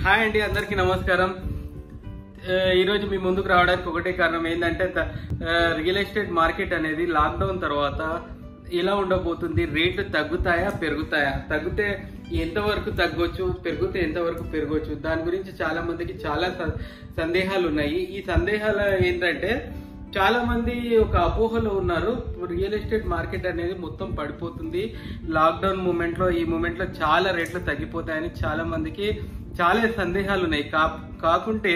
hi అండి అందరికీ నమస్కారం ఆ, ఈరోజు మీ ముందుకు రావడానికి ఒకటే కారణం ఏంటంటే త- ఆ, రియల్ ఎస్టేట్ మార్కెట్ అనేది లాక్డౌన్ తర్వాత ఎలా ఉండబోతుంది రేట్లు తగ్గుతాయా పెరుగుతాయా తగ్గితే ఎంతవరకు తగ్గొచ్చు పెరిగితే ఎంతవరకు పెరగవచ్చు దాని గురించి చాలా మందికి చాలా స- సందేహాలు ఉన్నాయి ఈ సందేహాలు ఏంటంటే చాలా మంది ఒక అపోహలో ఉన్నారు రియల్ ఎస్టేట్ మార్కెట్ అనేది మొత్తం పడిపోతుంది లాక్డౌన్ మూమెంట్ లో ఈ మూమెంట్ లో చాలా రేట్లు తగ్గిపోతాయని చాలా మందికి చాలా సందేహాలు ఉన్నాయి కా కాకుంటే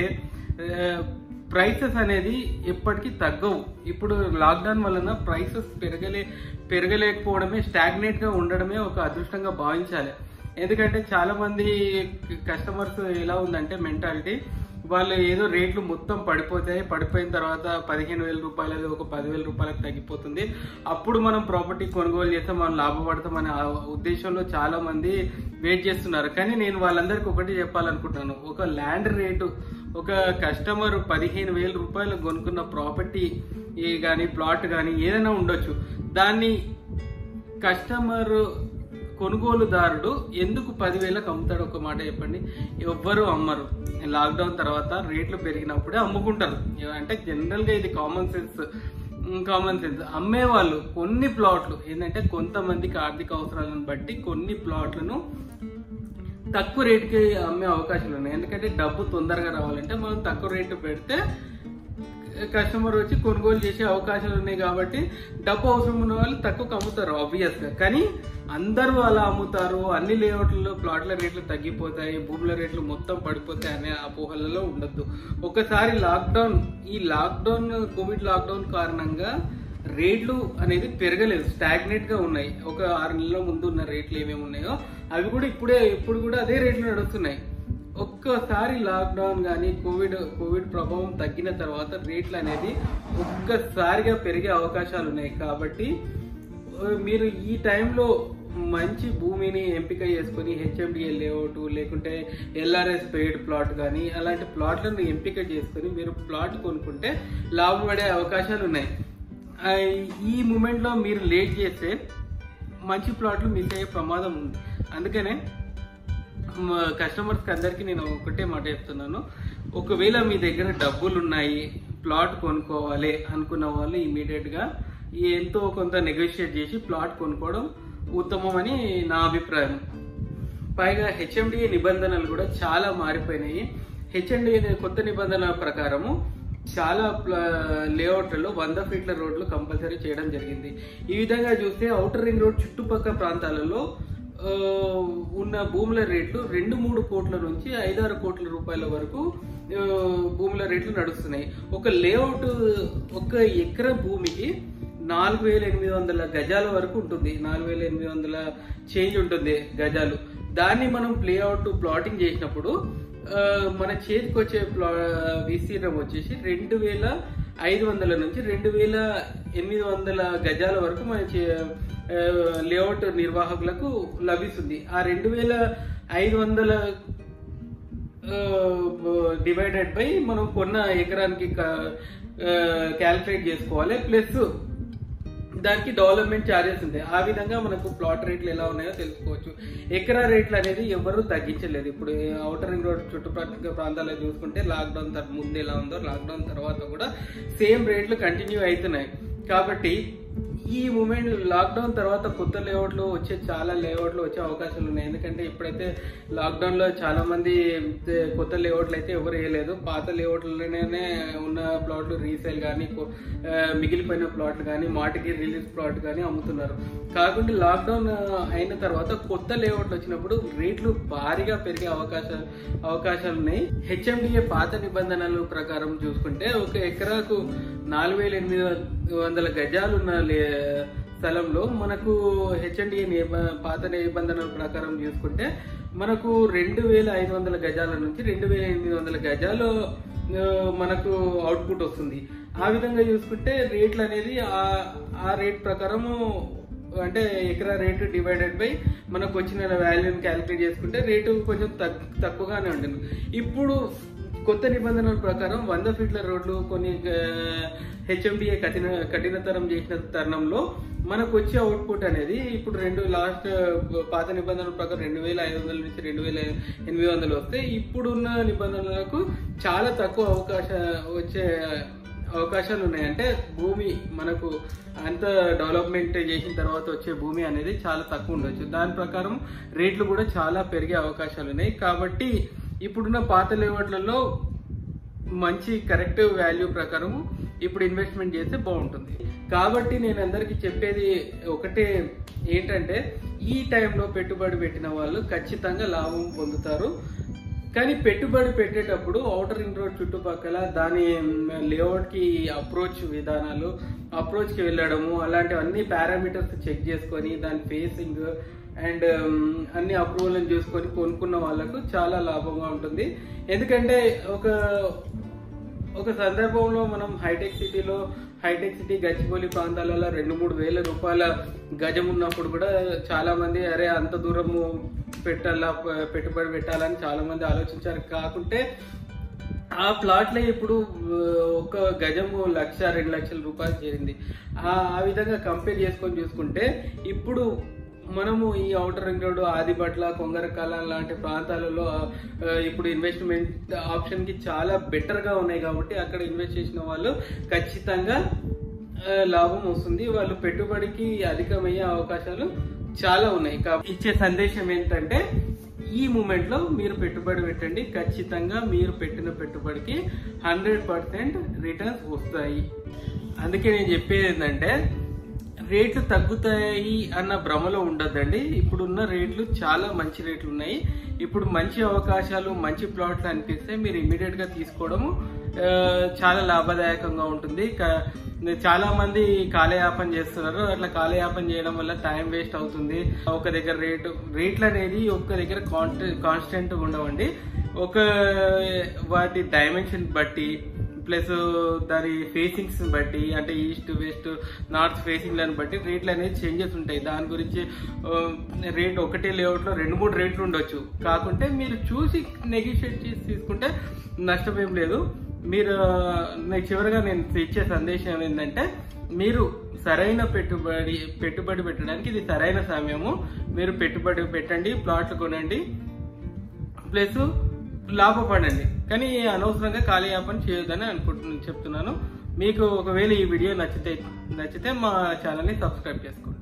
ప్రైసెస్ అనేది ఎప్పటికీ తగ్గవు ఇప్పుడు లాక్డౌన్ వలన ప్రైసెస్ పెరగలే పెరగలేకపోవడమే స్టాగ్నేట్ గా ఉండడమే ఒక అదృష్టంగా భావించాలి ఎందుకంటే చాలా మంది కస్టమర్స్ ఎలా ఉందంటే మెంటాలిటీ వాళ్ళు ఏదో రేట్లు మొత్తం పడిపోతాయి పడిపోయిన తర్వాత పదిహేను వేల రూపాయలది ఒక పదివేల రూపాయలకు తగ్గిపోతుంది అప్పుడు మనం ప్రాపర్టీ కొనుగోలు చేస్తే మనం లాభపడతామనే ఆ ఉద్దేశంలో చాలా మంది వెయిట్ చేస్తున్నారు కానీ నేను వాళ్ళందరికీ ఒకటి చెప్పాలనుకుంటున్నాను ఒక ల్యాండ్ రేటు ఒక కస్టమర్ పదిహేను వేల రూపాయలు కొనుక్కున్న ప్రాపర్టీ కానీ ప్లాట్ కానీ ఏదైనా ఉండొచ్చు దాన్ని కస్టమర్ కొనుగోలుదారుడు ఎందుకు పదివేలకు అమ్ముతాడు ఒక మాట చెప్పండి ఎవ్వరు అమ్మరు లాక్డౌన్ తర్వాత రేట్లు పెరిగినప్పుడే అమ్ముకుంటారు అంటే జనరల్ గా ఇది కామన్ సెన్స్ కామన్ సెన్స్ అమ్మే వాళ్ళు కొన్ని ప్లాట్లు ఏంటంటే కొంతమందికి ఆర్థిక అవసరాలను బట్టి కొన్ని ప్లాట్లను తక్కువ రేటుకి అమ్మే అవకాశాలు ఉన్నాయి ఎందుకంటే డబ్బు తొందరగా రావాలంటే మనం తక్కువ రేటు పెడితే కస్టమర్ వచ్చి కొనుగోలు చేసే అవకాశాలు ఉన్నాయి కాబట్టి డబ్బు అవసరం ఉన్న వాళ్ళు తక్కువకు అమ్ముతారు ఆబ్వియస్ గా కానీ అందరూ అలా అమ్ముతారు అన్ని లేఅవుట్లలో ప్లాట్ల రేట్లు తగ్గిపోతాయి భూముల రేట్లు మొత్తం పడిపోతాయి అనే అపోహలలో ఉండొద్దు ఒకసారి లాక్డౌన్ ఈ లాక్డౌన్ కోవిడ్ లాక్డౌన్ కారణంగా రేట్లు అనేది పెరగలేదు స్టాగ్నేట్ గా ఉన్నాయి ఒక ఆరు నెలల ముందు ఉన్న రేట్లు ఏమేమి ఉన్నాయో అవి కూడా ఇప్పుడే ఇప్పుడు కూడా అదే రేట్లు నడుస్తున్నాయి ఒక్కసారి లాక్డౌన్ కానీ కోవిడ్ కోవిడ్ ప్రభావం తగ్గిన తర్వాత రేట్లు అనేది ఒక్కసారిగా పెరిగే అవకాశాలు ఉన్నాయి కాబట్టి ఆ, మీరు ఈ టైంలో మంచి భూమిని ఎంపిక చేసుకొని హెచ్ఎండిఏ లేఅవుట్ లేకుంటే ఎల్ఆర్ఎస్ పెయిడ్ ప్లాట్ కానీ అలాంటి ప్లాట్లను ఎంపిక చేసుకొని మీరు ప్లాట్ కొనుక్కుంటే లాభపడే అవకాశాలు ఉన్నాయి ఆ, ఈ మూమెంట్లో మీరు లేట్ చేస్తే మంచి ప్లాట్లు మిస్ అయ్యే ప్రమాదం ఉంది అందుకనే కస్టమర్స్ అందరికి నేను ఒకటే మాట చెప్తున్నాను ఒకవేళ మీ దగ్గర డబ్బులు ఉన్నాయి ప్లాట్ కొనుక్కోవాలి అనుకున్న వాళ్ళు ఇమీడియట్ గా ఎంతో కొంత నెగోషియేట్ చేసి ప్లాట్ కొనుక్కోవడం ఉత్తమమని నా అభిప్రాయం పైగా హెచ్ఎండిఏ నిబంధనలు కూడా చాలా మారిపోయినాయి హెచ్ఎండిఏ కొత్త నిబంధనల ప్రకారము చాలా లేఅవుట్లలో వంద ఫీట్ల రోడ్లు కంపల్సరీ చేయడం జరిగింది ఈ విధంగా చూస్తే ఔటర్ రింగ్ రోడ్ చుట్టుపక్కల ప్రాంతాలలో ఆ, ఉన్న భూముల రేట్లు రెండు మూడు కోట్ల నుంచి ఐదారు కోట్ల రూపాయల వరకు ఆ, భూముల రేట్లు నడుస్తున్నాయి ఒక లేఅవుట్ ఒక ఎకరా భూమికి నాలుగు వేల ఎనిమిది వందల గజాల వరకు ఉంటుంది నాలుగు వేల ఎనిమిది వందల చేంజ్ ఉంటుంది గజాలు దాన్ని మనం ప్లేఅవుట్ ప్లాటింగ్ చేసినప్పుడు ఆ, మన చేతికి వచ్చే ప్లా విస్తీర్ణం వచ్చేసి రెండు వేల ఐదు వందల నుంచి రెండు వేల ఎనిమిది వందల గజాల వరకు మన చే- ఆ, లేఅవుట్ నిర్వాహకులకు లభిస్తుంది ఆ రెండు వేల ఐదు వందల డివైడెడ్ బై మనం కొన్న ఎకరానికి క్యాల్కులేట్ చేసుకోవాలి ప్లస్ దానికి డెవలప్మెంట్ ఛార్జెస్ ఉంటాయి ఆ విధంగా మనకు ప్లాట్ రేట్లు ఎలా ఉన్నాయో తెలుసుకోవచ్చు ఎకరా రేట్లు అనేది ఎవరు తగ్గించలేదు ఇప్పుడు అవుటర్ రింగ్ రోడ్ చుట్టుపక్కల ప్రాంతాల్లో చూసుకుంటే లాక్డౌన్ తర్- ముందు ఎలా ఉందో లాక్డౌన్ తర్వాత కూడా సేమ్ రేట్లు కంటిన్యూ అవుతున్నాయి కాబట్టి ఈ మూమెంట్ లాక్డౌన్ తర్వాత కొత్త లేఅవుట్లు వచ్చే చాలా లేఅవుట్లు వచ్చే అవకాశాలు ఉన్నాయి ఎందుకంటే ఇప్పుడైతే లాక్డౌన్ లో చాలా మంది ఏ, కొత్త లేఅవుట్లు అయితే ఎవరు వేయలేదు పాత లేఅవుట్లలోనే ఉన్న ప్లాట్లు రీసేల్ కానీ కొ- ఆ, మిగిలిపోయిన ప్లాట్లు కానీ మాటికి రిలీజ్ ప్లాట్ కానీ అమ్ముతున్నారు కాకుండా లాక్డౌన్ అయిన తర్వాత కొత్త లేఅవుట్లు వచ్చినప్పుడు రేట్లు భారీగా పెరిగే అవకాశాలు అవకాశాలు ఉన్నాయి హెచ్ఎండిఏ పాత నిబంధనల ప్రకారం చూసుకుంటే ఒక ఎకరాకు నాలుగు వేల ఎనిమిది వందల గజాలు ఉన్న లే- స్థలంలో మనకు హెచ్ఎండిఏ పాత నిబంధనల ప్రకారం చూసుకుంటే మనకు రెండు వేల ఐదు వందల గజాల నుంచి రెండు వేల ఎనిమిది వందల గజాలు ఆ, మనకు అవుట్పుట్ వస్తుంది ఆ విధంగా చూసుకుంటే రేట్లు అనేది ఆ ఆ రేట్ ప్రకారము అంటే ఎకరా రేటు డివైడెడ్ బై మనకు వచ్చిన వాల్యూని క్యాలిక్యులేట్ చేసుకుంటే రేటు కొంచెం తక్- తక్కువగానే ఉంటుంది ఇప్పుడు కొత్త నిబంధనల ప్రకారం వంద ఫీట్ల రోడ్లు కొన్ని హెచ్ఎండిఏ కఠిన కఠినతరం చేసిన తరుణంలో మనకు వచ్చే అవుట్పుట్ అనేది ఇప్పుడు రెండు లాస్ట్ పాత నిబంధనల ప్రకారం రెండు వేల ఐదు వందల నుంచి రెండు వేల ఎనిమిది వందలు వస్తే ఇప్పుడున్న నిబంధనలకు చాలా తక్కువ అవకాశ వచ్చే అవకాశాలు ఉన్నాయి అంటే భూమి మనకు అంత డెవలప్మెంట్ చేసిన తర్వాత వచ్చే భూమి అనేది చాలా తక్కువ ఉండొచ్చు దాని ప్రకారం రేట్లు కూడా చాలా పెరిగే అవకాశాలు ఉన్నాయి కాబట్టి ఇప్పుడున్న పాత లేఅవుట్లలో మంచి కరెక్ట్ వాల్యూ ప్రకారం ఇప్పుడు ఇన్వెస్ట్మెంట్ చేస్తే బాగుంటుంది కాబట్టి నేను అందరికీ చెప్పేది ఒకటే ఏంటంటే ఈ టైంలో పెట్టుబడి పెట్టిన వాళ్ళు ఖచ్చితంగా లాభం పొందుతారు కానీ పెట్టుబడి పెట్టేటప్పుడు ఔటర్ రింగ్ రోడ్ చుట్టుపక్కల దాని లేఅవుట్ కి అప్రోచ్ విధానాలు అప్రోచ్ కి వెళ్ళడము అలాంటివన్నీ పారామీటర్స్ చెక్ చేసుకొని దాని ఫేసింగ్ అండ్ అన్ని అప్రూవల్ చూసుకొని కొనుక్కున్న వాళ్ళకు చాలా లాభంగా ఉంటుంది ఎందుకంటే ఒక ఒక సందర్భంలో మనం హైటెక్ సిటీలో హైటెక్ సిటీ గచ్చిబౌలి ప్రాంతాలలో రెండు మూడు వేల రూపాయల గజం ఉన్నప్పుడు కూడా చాలా మంది అరే అంత దూరము పెట్టాలా ప- పెట్టుబడి పెట్టాలని చాలా మంది ఆలోచించారు కాకుంటే ఆ ప్లాట్ లో ఇప్పుడు ఆ, ఒక గజము లక్ష రెండు లక్షల రూపాయలు చేరింది ఆ ఆ విధంగా కంపేర్ చేసుకొని చూసుకుంటే ఇప్పుడు మనము ఈ outer ring road Adibatla Kongarakala లాంటి ప్రాంతాలలో ఆ, ఇప్పుడు ఇన్వెస్ట్మెంట్ ఆప్షన్ కి చాలా బెటర్ గా ఉన్నాయి కాబట్టి అక్కడ ఇన్వెస్ట్ చేసిన వాళ్ళు ఖచ్చితంగా ఆ, లాభం వస్తుంది వాళ్ళు పెట్టుబడికి అధికమయ్యే అవకాశాలు చాలా ఉన్నాయి కాబట్టి ఇచ్చే సందేశం ఏంటంటే ఈ మూమెంట్ లో మీరు పెట్టుబడి పెట్టండి ఖచ్చితంగా మీరు పెట్టిన పెట్టుబడికి హండ్రెడ్ పర్సెంట్ రిటర్న్స్ వస్తాయి అందుకే నేను చెప్పేది ఏంటంటే రేట్లు తగ్గుతాయి అన్న భ్రమలో ఉండొద్దండి ఇప్పుడున్న రేట్లు చాలా మంచి రేట్లు ఉన్నాయి ఇప్పుడు మంచి అవకాశాలు మంచి ప్లాట్లు అనిపిస్తే మీరు ఇమీడియట్ గా తీసుకోవడము ఆ, చాలా లాభదాయకంగా ఉంటుంది క- చాలా మంది కాలయాపన చేస్తున్నారు అట్లా కాలయాపన చేయడం వల్ల టైం వేస్ట్ అవుతుంది ఒక దగ్గర రేటు రేట్లు అనేది ఒక్క దగ్గర కాన్స్టెంట్ ఉండవండి ఒక వాటి డైమెన్షన్ బట్టి ప్లస్ దాని ఫేసింగ్స్ బట్టి అంటే ఈస్ట్ వెస్ట్ నార్త్ ఫేసింగ్ లను బట్టి రేట్లు అనేది చేంజెస్ ఉంటాయి దాని గురించి రేట్ ఒకటే లేఅవుట్ లో రెండు మూడు రేట్లు ఉండొచ్చు కాకుంటే మీరు చూసి నెగిషియేట్ చేసి తీసుకుంటే నష్టం ఏం లేదు మీరు నేను చివరిగా నేను ఇచ్చే సందేశం ఏంటంటే మీరు సరైన పెట్టుబడి పెట్టుబడి పెట్టడానికి ఇది సరైన సమయము మీరు పెట్టుబడి పెట్టండి ప్లాట్లు కొనండి ప్లస్ లాభపడండి కానీ అనవసరంగా కాలయాపన చేయొద్దని అనుకుంటున్నాను చెప్తున్నాను మీకు ఒకవేళ ఈ వీడియో నచ్చితే నచ్చితే మా ఛానల్ని సబ్స్క్రైబ్ చేసుకోండి